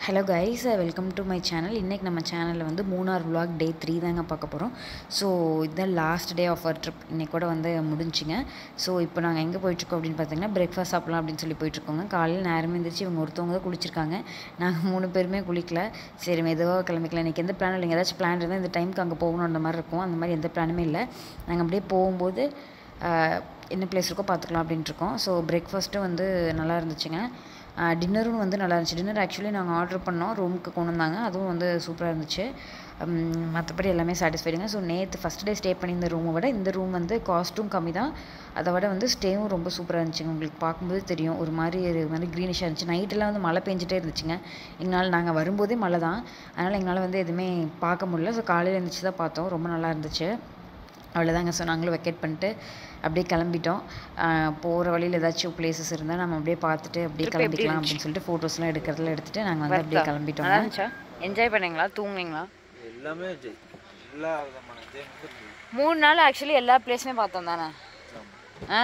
Hello guys welcome to my channel இன்றைக்கி நம்ம சேனலில் வந்து மூணார் vlog டே த்ரீ தாங்க பார்க்க போகிறோம் ஸோ இதுதான் last day of our trip இன்னைக்கு கூட வந்து முடிஞ்சுங்க ஸோ இப்போ நாங்கள் எங்கே போயிட்டுருக்கோம் அப்படின்னு பார்த்தீங்கன்னா பிரேக்ஃபாஸ்ட் சாப்பிட்லாம் அப்படின்னு சொல்லி போயிட்டுருக்கோங்க காலையில் நேரமே இருந்துச்சு இவங்க ஒருத்தவங்க தான் குளிச்சிருக்காங்க நாங்கள் மூணு பேருமே குளிக்கல சரி மெதுவாக கிளம்பிக்கலாம் இன்றைக்கி எந்த பிளான் இல்லைங்க ஏதாச்சும் பிளான் இருந்தால் இந்த டைமுக்கு அங்கே போகணும் அந்த மாதிரி இருக்கும் அந்த மாதிரி எந்த பிளானுமே இல்லை நாங்கள் அப்படியே போகும்போது ஆஹ், என்ன பிளேஸ் இருக்கோ பார்த்துக்கலாம் அப்படின்ட்டு இருக்கோம் ஸோ பிரேக்ஃபாஸ்ட்டும் வந்து நல்லா இருந்துச்சுங்க டின்னரும் வந்து நல்லா இருந்துச்சு டின்னர் ஆக்சுவலி நாங்கள் ஆர்டர் பண்ணோம் ரூமுக்கு கொண்டு வந்தாங்க அதுவும் வந்து சூப்பராக இருந்துச்சு உம், மற்றபடி எல்லாமே சாட்டிஸ்ஃபைடுங்க ஸோ நேற்று ஃபஸ்ட் டே ஸ்டே பண்ணியிருந்த ரூமை விட இந்த ரூம் வந்து காஸ்ட்டும் கம்மி தான் அதை விட வந்து ஸ்டேவும் ரொம்ப சூப்பராக இருந்துச்சுங்க உங்களுக்கு பார்க்கும்போது தெரியும் ஒரு மாதிரி ஒரு மாதிரி க்ரீனிஷாக இருந்துச்சு நைட்டெல்லாம் வந்து மழை பெஞ்சிட்டே இருந்துச்சுங்க எங்களால் நாங்கள் வரும்போதே மழை தான் அதனால் எங்களால் வந்து எதுவுமே பார்க்க முடியல ஸோ காலையில் எழுந்திரிச்சு தான் பார்த்தோம் ரொம்ப நல்லா இருந்துச்சு அவ்வளோதாங்க ஸோ நாங்களும் வெக்கேட் பண்ணிட்டு அப்படியே கிளம்பிட்டோம் போகிற வழியில் ஏதாச்சும் பிளேசஸ் இருந்தால் நம்ம அப்படியே பார்த்துட்டு அப்படியே கிளம்பிக்கலாம் அப்படின்னு சொல்லிட்டு ஃபோட்டோஸ்லாம் எடுக்கிறதுல எடுத்துட்டு நாங்கள் வந்து அப்படியே கிளம்பிட்டோம் இருந்துச்சா என்ஜாய் பண்ணீங்களா தூங்குனீங்களா எல்லாமே ஜெய் எல்லா விதமான ஜெய் வந்து மூணு நாள் ஆக்சுவலி எல்லா பிளேஸுமே பார்த்தோம் தானே ஆ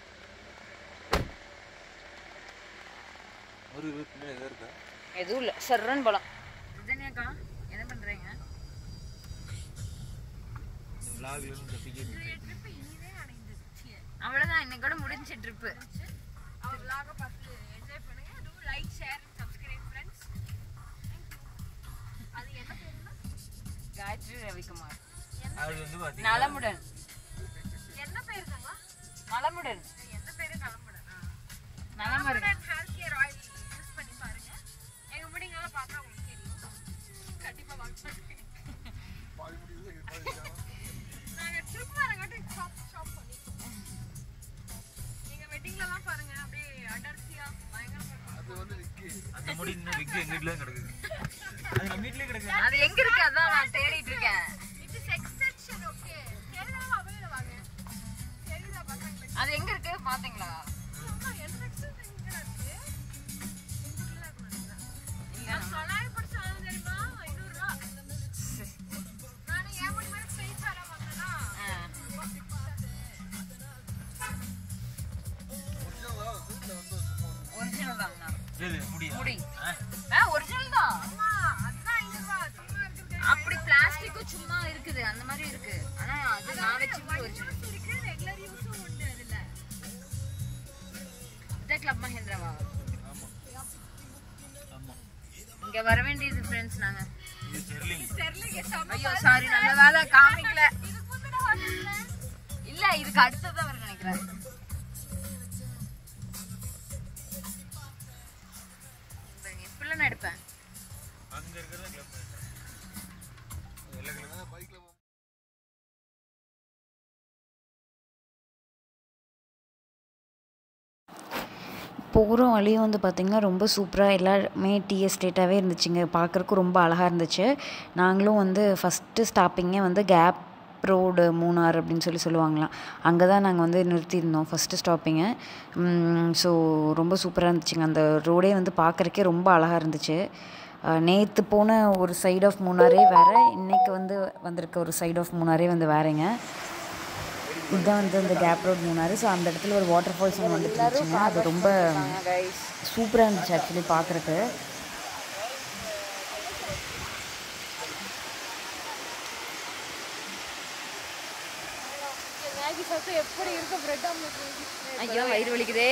ஒரு வீட்டுமே எதாவது இருக்கா எதுவும் இல்லை சர்றன்னு போகலாம் அக்கா என்ன பண்ணுறீங்க இந்த விளாகில் இந்த டிக்கெட் அவ்வளோதான் இன்னைக்கு கூட முடிஞ்சு ட்ரிப்பு காயத்ரி ரவிக்குமார் அது வந்து பார்த்தீங்கன்னா நலமுடன் நலமுடன் நலமுடன் அந்த முடி இன்னும் விக்கு எங்க வீட்டுல கிடக்குது அது நம்ம வீட்லயே கிடக்குது அது எங்க இருக்கு அதான் நான் தேடிட்டு இருக்கேன் அது எங்க இருக்கு பாத்தீங்களா ஒரிஜினல் தாங்கண்ணா இது முடியா முடி ஆ ஒரிஜினல் தான் அப்படி பிளாஸ்டிக்கும் சும்மா இருக்குது அந்த மாதிரி இருக்கு ஆனா அது நான் வச்சுக்கிட்டு ஒரிஜினல் இதே கிளப் மஹேந்திராவா ஆமா இங்க வர வேண்டியது ஃப்ரெண்ட்ஸ் நாங்க இது ஸ்டெர்லிங் ஐயோ சாரி நல்ல வேலை காமிக்கல இல்ல இதுக்கு அடுத்ததான் வரும் நினைக்கிறேன் இப்படிலாம் நான் எடுப்பேன் அங்க இருக்கிறத கிளப் எல்லா கிளப் பைக்ல போகிற வழியும் வந்து பார்த்திங்கன்னா ரொம்ப சூப்பராக எல்லாமே டீ எஸ்டேட்டாகவே இருந்துச்சுங்க பார்க்குறக்கு ரொம்ப அழகாக இருந்துச்சு நாங்களும் வந்து ஃபஸ்ட்டு ஸ்டாப்பிங்கே வந்து கேப் ரோடு மூணார் அப்படின்னு சொல்லி சொல்லுவாங்களாம் அங்கே தான் நாங்கள் வந்து நிறுத்தியிருந்தோம் ஃபஸ்ட்டு ஸ்டாப்பிங்கு ஸோ ரொம்ப சூப்பராக இருந்துச்சுங்க அந்த ரோடே வந்து பார்க்குறக்கே ரொம்ப அழகாக இருந்துச்சு நேற்று போன ஒரு சைடு ஆஃப் மூணாரே வேறு இன்றைக்கி வந்து வந்திருக்க ஒரு சைடு ஆஃப் மூணாரே வந்து வேறேங்க இதுதான் வந்து அந்த கேப் ரோட் மூணாறு ஸோ அந்த இடத்துல ஒரு வாட்டர் ஃபால்ஸ் ஒன்று வந்துட்டு இருந்துச்சுங்க அது ரொம்ப சூப்பராக இருந்துச்சு ஆக்சுவலி பார்க்குறக்கு ஐயோ வயிறு வலிக்குதே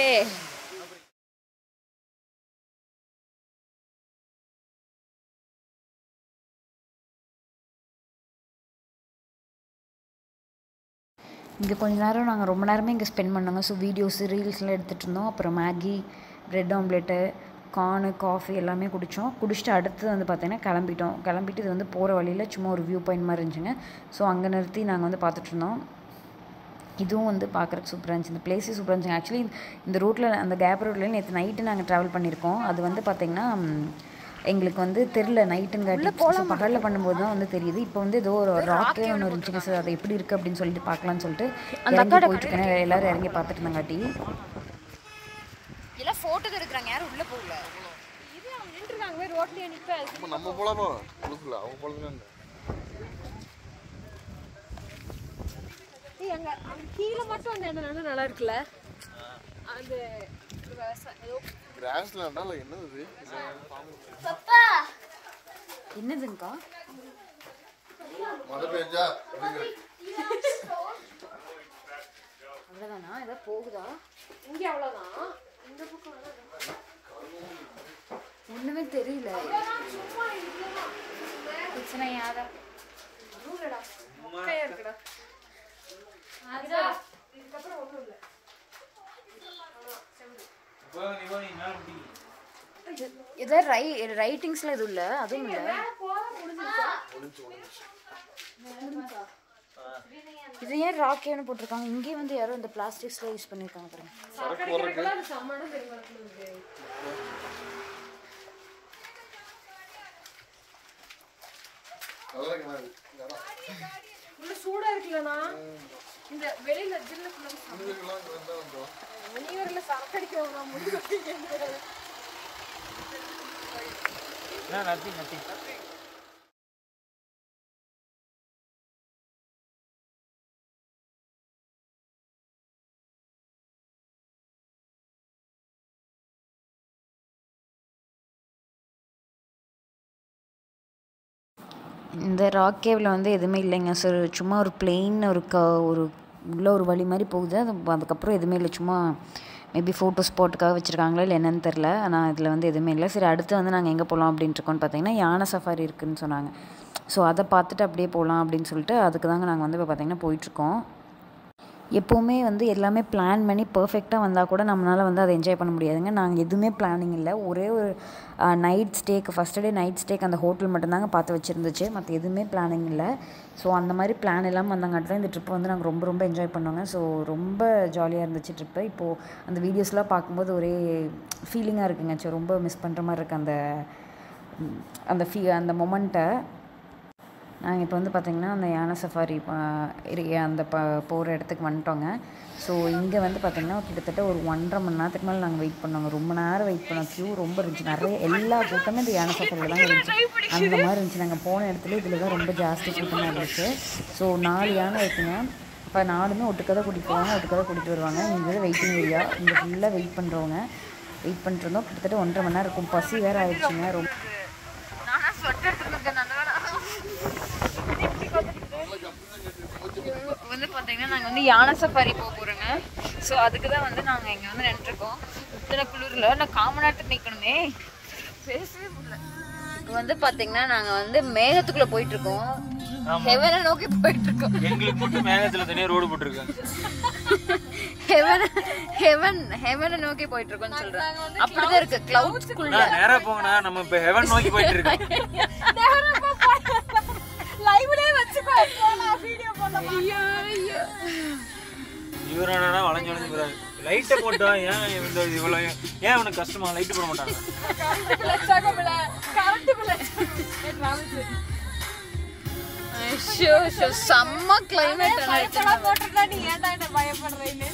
இங்கே கொஞ்ச நேரம் நாங்கள் ரொம்ப நேரமே இங்கே ஸ்பெண்ட் பண்ணோங்க ஸோ வீடியோஸ் ரீல்ஸ்லாம் எடுத்துகிட்டு இருந்தோம் அப்புறம் Maggi bread omelette corn coffee எல்லாமே குடித்தோம் குடிச்சிட்டு அடுத்து வந்து பார்த்தீங்கன்னா கிளம்பிட்டோம் கிளம்பிட்டு இது வந்து போகிற வழியில் சும்மா ஒரு வியூ பாயிண்ட் மாதிரி இருந்துச்சுங்க ஸோ அங்கே நிறுத்தி நாங்கள் வந்து பார்த்துட்டு இருந்தோம் இதுவும் வந்து பார்க்குறக்கு சூப்பராக இருந்துச்சு இந்த பிளேஸே சூப்பராக இருந்துச்சு ஆக்சுவலி இந்த ரூட்டில் அந்த கேப் ரோட்டில் நேற்று நைட்டு நாங்கள் ட்ராவல் பண்ணியிருக்கோம் அது வந்து பார்த்திங்கன்னா ம், எங்களுக்கு வந்து தெரில நைட்டுங்காட்டி ஸோ பகலில் பண்ணும்போது தான் வந்து தெரியுது இப்போ வந்து ஏதோ ஒரு ராக்கே ஒன்று இருந்துச்சுங்க சார் அது எப்படி இருக்குது அப்படின்னு சொல்லிட்டு பார்க்கலாம்னு சொல்லிட்டு இறங்கி போயிட்டு இருக்கேன் எல்லாரும் இறங்கி பார்த்துட்டு இருந்தாங்காட்டி எல்லாம் ஃபோட்டோ எடுக்கிறாங்க யாரும் உள்ளே போகல நம்ம போலாமா கொடுக்கல அவங்க போலதான் ஏய், அங்க அங்க கீழே மட்டும் அந்த இடம் நல்லா- நல்லா இருக்குல்ல அது விவசாயம் ஏதோ கிராஸ்லேண்டா இல்லை என்னது இது? பப்பா என்னதுங்கக்கா மழை பெஞ்சா அப்படிங்கிற அவ்வளோதானா ஏதோ போகுதா இங்க அவ்வளவுதான் இந்த பக்கம் அவ்வளவுதான். ஒன்றுமே தெரியல பிரச்சனை யாரா மொக்கையா இருக்குடா அதான் இதுக்கப்புறம் ஒண்ணும் இல்ல ஏதோ ரை ரைட்டிங்ஸ்ல எதுவும் இல்லை அதுவும் இல்லை இது ஏன் ராக்கேன்னு போட்டிருக்காங்க இங்கே வந்து யாரோ இந்த பிளாஸ்டிக்ஸ்ல யூஸ் பண்ணியிருக்காங்க பாருங்க சரக்கு போடுறதுக்கு அது செம்மடா தெரியுமா இருக்கு நல்லா இருக்கு மாதிரி இடம் உள்ள சூடா இருக்குல்லண்ணா இந்த வெளியில ஜில்லுக்குள்ள இதுக்கெல்லாம் இருந்தா வந்தோம் முனிவரில் சரக்கு அடிக்கிறவங்க முடிவு நத்திங் நத்திங் இந்த ராக் கேவில் வந்து எதுவுமே இல்லைங்க சார் சும்மா ஒரு பிளெயின் ஒரு க ஒரு உள்ள ஒரு வழி மாதிரி போகுது அது அதுக்கப்புறம் எதுவுமே இல்லை சும்மா மேபி ஃபோட்டோ ஸ்பாட்டுக்காக வச்சுருக்காங்களா இல்லை என்னன்னு தெரில ஆனால் இதில் வந்து எதுவுமே இல்லை சரி அடுத்து வந்து நாங்கள் எங்கே போகலாம் அப்படின்ட்டு இருக்கோம்னு பார்த்தீங்கன்னா யானை சஃபாரி இருக்குதுன்னு சொன்னாங்க ஸோ அதை பார்த்துட்டு அப்படியே போகலாம் அப்படின்னு சொல்லிட்டு அதுக்கு தாங்க நாங்கள் வந்து இப்போ பார்த்தீங்கன்னா போயிட்டுருக்கோம் எப்போவுமே வந்து எல்லாமே பிளான் பண்ணி பர்ஃபெக்டாக வந்தால் கூட நம்மளால் வந்து அதை என்ஜாய் பண்ண முடியாதுங்க நாங்கள் எதுவுமே பிளானிங் இல்லை ஒரே ஒரு நைட் ஸ்டேக்கு ஃபஸ்ட் டே நைட் ஸ்டேக்கு அந்த ஹோட்டல் மட்டும்தாங்க பார்த்து வச்சுருந்துச்சு மற்ற எதுவுமே பிளானிங் இல்லை ஸோ அந்த மாதிரி பிளான் இல்லாமல் வந்தங்காட்டி தான் இந்த ட்ரிப் வந்து நாங்கள் ரொம்ப ரொம்ப என்ஜாய் பண்ணோங்க ஸோ ரொம்ப ஜாலியாக இருந்துச்சு ட்ரிப்பு இப்போது அந்த வீடியோஸ்லாம் பார்க்கும்போது ஒரே ஃபீலிங்காக இருக்குங்க ஸோ ரொம்ப மிஸ் பண்ணுற மாதிரி இருக்குது அந்த ம், அந்த ஃபீ அந்த மொமெண்ட்டை நாங்கள் இப்போ வந்து பார்த்திங்கன்னா அந்த யானை சஃபாரி அந்த ப போகிற இடத்துக்கு வந்துட்டோங்க ஸோ இங்கே வந்து பார்த்திங்கன்னா கிட்டத்தட்ட ஒரு ஒன்றரை மணி நேரத்துக்கு மேலே நாங்கள் வெயிட் பண்ணோங்க ரொம்ப நேரம் வெயிட் பண்ணோம் க்யூ ரொம்ப இருந்துச்சு நிறைய எல்லா கூட்டமே இந்த யானை சஃபாரியில் தான் இருந்துச்சு அந்த மாதிரி இருந்துச்சு நாங்கள் போன இடத்துல இதில் தான் ரொம்ப ஜாஸ்தி கூட்டமாக இருந்துச்சு ஸோ நாலு யானை இருக்குங்க இப்போ நாலுமே ஒட்டுக்காக தான் கூட்டிகிட்டு போவாங்க ஒட்டுக்காக கூட்டிகிட்டு வருவாங்க இங்கே வெயிட்டிங் ஏரியா இங்கே ஃபுல்லாக வெயிட் பண்ணுறவங்க வெயிட் பண்ணிட்டு இருந்தோம் கிட்டத்தட்ட ஒன்றரை மணி நேரம் இருக்கும் பசி வேறு ஆயிடுச்சுங்க ரொம்ப வந்து பார்த்தீங்கன்னா நாங்கள் வந்து யானை சஃபாரி போக போகிறோங்க ஸோ அதுக்கு தான் வந்து நாங்கள் இங்கே வந்து நின்றுருக்கோம் இத்தனை குளிரில் நான் காமன் நேரத்துக்கு நிற்கணுமே பேசவே முடியல இப்போ வந்து பார்த்தீங்கன்னா நாங்கள் வந்து மேகத்துக்குள்ளே போயிட்டுருக்கோம் ஹெவனை நோக்கி போயிட்டுருக்கோம் எங்களுக்கு மட்டும் மேகத்துல தனியா ரோடு போட்டிருக்காங்க ஹெவன் ஹெவன் ஹெவனை நோக்கி போயிட்டுருக்கோம்னு சொல்கிறேன் அப்படிதான் இருக்கு க்ளவுட்ஸ்குள்ள நான் நேரா போங்கண்ணா நம்ம இப்ப ஹெவன் நோக்கி போயிட்டு இருக்கோம் லைவ்லயே வச்சுக்கோ போலாம் வீடியோ போடலாம் ஐயோ ஐயோ இவர் என்னன்னா வளைஞ்சு வளைஞ்சு போறாரு லைட்டை போட்டோம் ஏன் இந்த இவ்வளவு ஏன் அவனுக்கு கஷ்டமா லைட் போட மாட்டாங்க லட்சகமில்ல கரண்ட் பிள்ளை டிராவல்ஸ் ஷோ ஷோ செம்ம கிளைமேட் பயப்படாம போட்டுருந்தா நீ ஏன்டா என்ன பயப்படுறேன்னு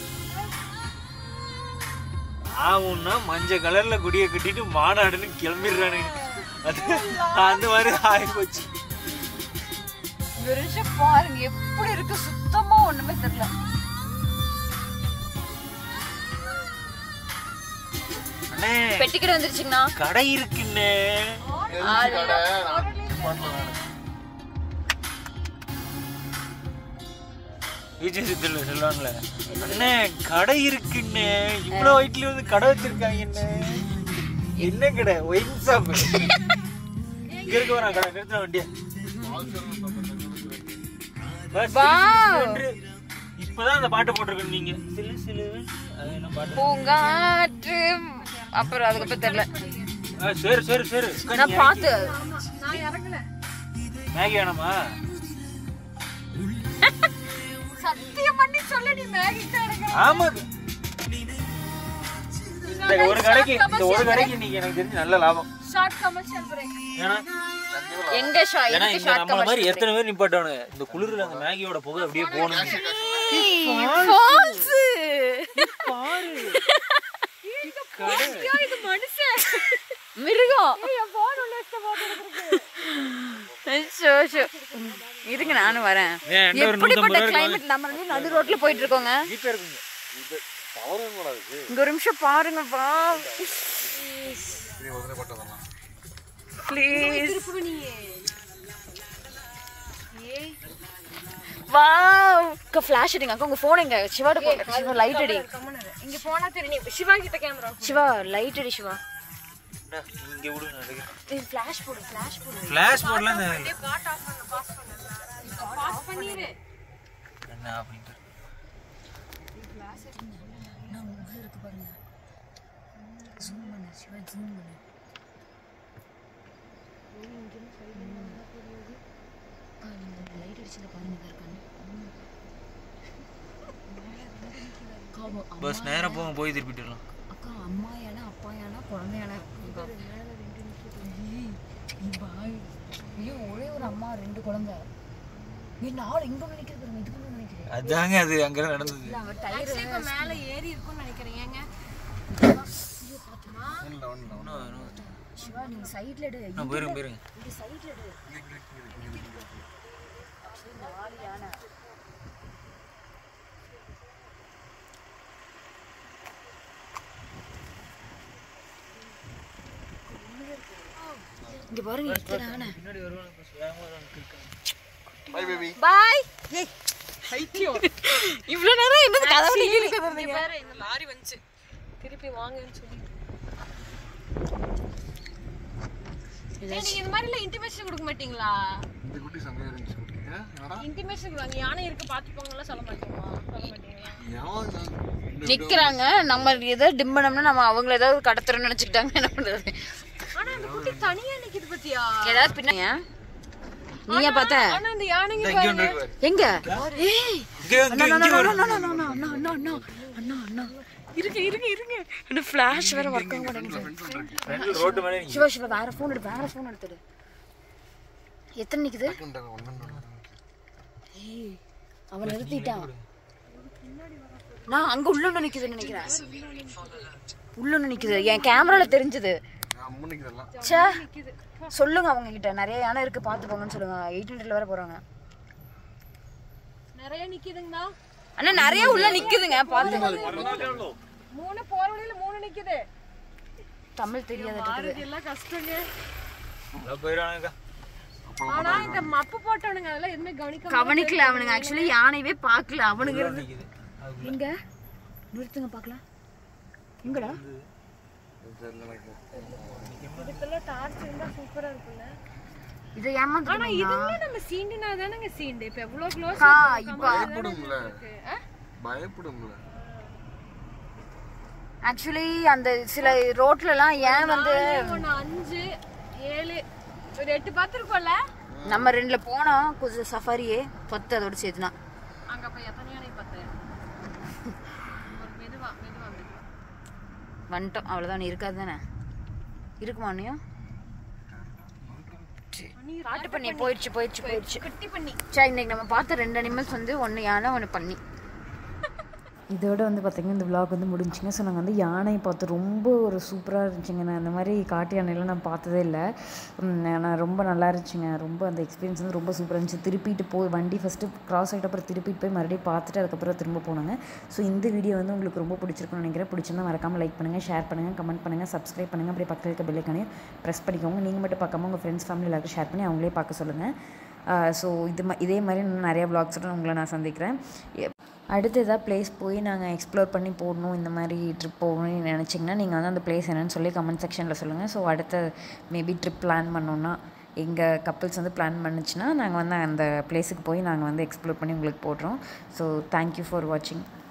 ஆவுன்னா மஞ்சள் கலர்ல குடிய கட்டிட்டு மாநாடுன்னு கிளம்பிடுறானுங்க அது அந்த மாதிரி ஆகி போச்சு ஒரு நிமிஷம் பாருங்க எப்படி இருக்கு சுத்தமா ஒண்ணுமே தெரியல அண்ணே பெட்டிக்கடை வந்துருச்சுங்கண்ணா கடை இருக்குண்ணே எல்ஜி கடை நான் பண்ணல நானு விஜய் சித்துல சொல்லுவாங்கல்ல அண்ணே கடை இருக்குண்ணே இவ்வளவு வயிற்றுல வந்து கடை வச்சிருக்காங்க என்ன என்ன கடை ஒயின் ஷாப் இங்க இருக்க வரா கடை நிறுத்தின வண்டியா பஸ் ஒன்று. இப்பதான் அந்த பாட்டு போட்டிருக்கணும் நீங்க சிலு சிலு அது என்ன பாட்டு பூங்காற்று அப்புறம் அதுக்கப்புறம் தெரியல ஆ, சரி சரி சரி நான் பார்த்து நான் இறங்கல மேகி வேணாமா சத்தியம் பண்ணி சொல்ல நீ மேகி இறங்க ஆமா இந்த ஒரு கடைக்கு இந்த ஒரு கடைக்கு இன்னைக்கு எனக்கு தெரிஞ்சு நல்ல லாபம் ஷார்ட் கமர்ஷியல் பிரேக் ஏன்னா எங்க ஷா ஏன்னா எதுக்கு இங்க ஷார்ட் நம்மள மாதிரி எத்தனை பேர் நிப்பாட்டானுங்க இந்த குளிர்ல அந்த மேகியோட புகை அப்படியே போகணும் ஃபால்ஸ் இது மனுஷன் மிருகம் என் போன் உள்ள வச்சு போட்டு ஷோ ஷோ இருங்க நானும் வரேன் ஏன், என்கிட்ட ஒரு எப்படிப்பட்ட நூத்தம்பது ரூபா கிளைமேட் நம்ம வந்து நடு ரோட்ல போயிட்டு இருக்கோங்க ஜிபே இருக்குங்க இது தவறு கூட இருக்கு இங்க ஒரு நிமிஷம் பாருங்க வா நீ உடனே பட்டதெல்லாம் ப்ளீஸ் திருப்பு நீ ஏய் வாவ் அக்கா ஃப்ளாஷ் அடிங்க அக்கா உங்க ஃபோன் எங்க சிவாட போங்க சிவா லைட் அடி கம்மன் இரு. இங்க போனா தெரியும் நீ சிவா கிட்ட கேமரா சிவா லைட் அடி சிவா இந்தா, இங்க விடு நான் எடுக்கிறேன் இது ஃப்ளாஷ் போடு ஃப்ளாஷ் போடு ஃபிளாஷ் போடலாம் பாட் ஆஃப் பண்ணு பாஸ் பண்ணு பாஸ் பண்ணிரு என்ன அப்படின்ட்டு நான் உள்ள இருக்கு பாருங்க ஜூம் பண்ணு சிவா ஜூம் பண்ணு அக்கா, நீங்க லைட் அடிச்சத பாருங்க இதா இருக்கான்னு அக்கா, அவ- பஸ் நேரா போவோம் போய் திருப்பிட்டு வரலாம் அக்கா அம்மா யானை அப்பா யானை குழந்தை யானை அக்கா. ஏய், நீ பாய் ஐயோ ஒரே ஒரு அம்மா ரெண்டு குழந்தை நீ நாலு இங்க ஒண்ணு நிக்கிறது பாருங்க இதுக்கு ஒண்ணு நினைக்கிறேன் அதாங்க அது அங்கதான் நடந்தது இல்ல அவன் டயர் ஆக்சுவலி இப்ப மேல ஏறி இருக்கும்னு நினைக்கிறேன் ஏங்க ஒண்ணுல ஒண்ணுல சிவா நீங்க சைடுல எடு நான் போயிருங்க போயிருங்க இங்க சைடுல எடு நாலு யானை இங்க பாருங்க எத்தனை யானை பின்னாடி வருவாங்க பை பேபி பாய் இவ்வளவு நேரம் என்னது கதவு இங்க பாரு இந்த லாரி வந்துச்சு திருப்பி வாங்கன்னு சொல்லி ஏய், நீங்க இந்த மாதிரி எல்லாம் இன்டிமேஷன் கொடுக்க மாட்டீங்களா இந்த குட்டி சங்கையா இருந்துச்சு குட்டி ஆ? என்னடா இன்டிமேஷன் கொடுங்க யானை இருக்கு பாத்துக்கோங்கலாம் சொல்ல மாட்டீங்களா சொல்ல மாட்டீங்களா எவன் இந்த நிக்கிறாங்க நம்ம ஏதோ டிம் பண்ணோம்னா நம்ம அவங்கள ஏதாவது கடத்துறோம்னு நினைச்சுக்கிட்டாங்க என்ன பண்றது ஆனா அந்த குட்டி தனியா நிக்குது பாத்தியா ஏதாவது பின்ன நீயா பார்த்த ஆனா அந்த யானைங்க இங்க ஒன்று இருக்கு பாரு. எங்க ஏய் இங்க இங்க இங்க வரும் அண்ணா அண்ணா அண்ணா அண்ணா அண்ணா அண்ணா அண்ணா அண்ணா இருங்க இருங்க இருங்க என்ன ஃபிளாஷ் வேற ஒர்க் ஆக மாட்டேங்குது ஃப்ரண்ட் ரோட்டு மேலே நிக்குது. சிவா சிவா வேற ஃபோன் எடு வேற ஃபோன் எடுத்துடு எத்தனை நிக்குது ஒன்னு ஏய் அவன் நிறுத்திட்டான் நான் அங்க உள்ள ஒண்ணு நிக்குதுன்னு நினைக்கிறேன் உள்ள ஒண்ணு நிக்குது என் கேமரால தெரிஞ்சது அம்முனிக்கு இதெல்லாம் ச்சே சொல்லுங்க அவங்க கிட்ட நிறைய யானை இருக்கு பாத்து போங்கன்னு சொல்லுங்க எயிட் ஹண்ட்ரட்ல வர போறாங்க நிறைய நிக்குதுங்களா அண்ணா நிறைய உள்ள நிக்குதுங்க பாத்து மூணு போற வழியில மூணு நிக்குது தமிழ் தெரியாத இது எல்லாம் கஷ்டங்க எல்லாம் போயிடுவானுங்கக்கா ஆனா இந்த மப்பு போட்டவனுங்க அதெல்லாம் எதுவுமே கவனிக்க கவனிக்கல அவனுங்க ஆக்சுவலி யானையவே பார்க்கல அவனுங்க இருந்து நிக்குது அது எங்க நிறுத்துங்க பார்க்கலாம் எங்கடா தெரியல எனக்கு இதுக்கெல்லாம் டார்ச் இருந்தா சூப்பரா இருக்கும்ல இதை ஏமாந்து ஆனா இதுவுமே நம்ம சீண்டுனா தானங்க சீண்டு இப்ப எவ்வளவு க்ளோஸ் அக்கா, இப்ப பயப்படும்ல பயப்படும்ல ஆக்சுவலி அந்த சில ரோட்ல எல்லாம் ஏன் வந்து ஒண்ணு அஞ்சு ஏழு ஒரு எட்டு பார்த்துருக்கோம்ல நம்ம ரெண்டுல போனோம் கொஞ்சம் சஃபாரியே பத்து அதோட சேர்த்துனா அங்க போய் எத்தனை யானை பார்த்தேன் ஒரு மெதுவா மெதுவா மெதுவா வந்துட்டோம் அவ்வளோதான் நீ இருக்காது தானே இருக்குமா நீயும் காட்டு பண்ணி போயிடுச்சு போயிடுச்சு போயிடுச்சு குட்டி பண்ணி சரி இன்னைக்கு நம்ம பார்த்த ரெண்டு அனிமல்ஸ் வந்து ஒன்று யானை ஒன்று பண்ணி இதோட வந்து பார்த்திங்கன்னா இந்த vlog வந்து முடிஞ்சுங்க ஸோ நாங்கள் வந்து யானையை பார்த்து ரொம்ப ஒரு சூப்பராக இருந்துச்சுங்க நான் இந்த மாதிரி காட்டு யானையெல்லாம் நான் பார்த்ததே இல்லை நான் ரொம்ப நல்லா இருந்துச்சுங்க ரொம்ப அந்த எக்ஸ்பீரியன்ஸ் வந்து ரொம்ப சூப்பராக இருந்துச்சு திருப்பிட்டு போய் வண்டி ஃபஸ்ட்டு கிராஸ் ஆகிட்ட அப்புறம் திருப்பிட்டு போய் மறுபடியும் பார்த்துட்டு அதுக்கப்புறம் திரும்ப போனாங்க ஸோ இந்த வீடியோ வந்து உங்களுக்கு ரொம்ப பிடிச்சிருக்குன்னு நினைக்கிறேன் பிடிச்சிருந்தா மறக்காமல் லைக் பண்ணுங்கள் ஷேர் பண்ணுங்கள் கமெண்ட் பண்ணுங்கள் சப்ஸ்கிரைப் பண்ணுங்கள் அப்படியே பக்கத்தில் இருக்க பெல்லைக்கானையும் ப்ரெஸ் பண்ணிக்கோங்க நீங்கள் மட்டும் பார்க்காம உங்கள் ஃப்ரெண்ட்ஸ் ஃபேமிலி எல்லாருக்கும் ஷேர் பண்ணி அவங்களே பார்க்க சொல்லுங்கள் ஸோ இது மா இதே மாதிரி இன்னும் நிறைய vlogs-ஓட உங்களை நான் சந்திக்கிறேன் எ- அடுத்து எதாவது பிளேஸ் போய் நாங்கள் எக்ஸ்ப்ளோர் பண்ணி போடணும் இந்த மாதிரி ட்ரிப் போகணும்னு நினச்சிங்கன்னா நீங்கள் வந்து அந்த பிளேஸ் என்னன்னு சொல்லி கமெண்ட் செக்ஷனில் சொல்லுங்கள் ஸோ அடுத்த மேபி ட்ரிப் பிளான் பண்ணோன்னா எங்கள் கப்புள்ஸ் வந்து பிளான் பண்ணுச்சுன்னா நாங்கள் வந்து அந்த பிளேஸுக்கு போய் நாங்கள் வந்து எக்ஸ்ப்ளோர் பண்ணி உங்களுக்கு போடுறோம் ஸோ தேங்க்யூ ஃபார் வாட்சிங்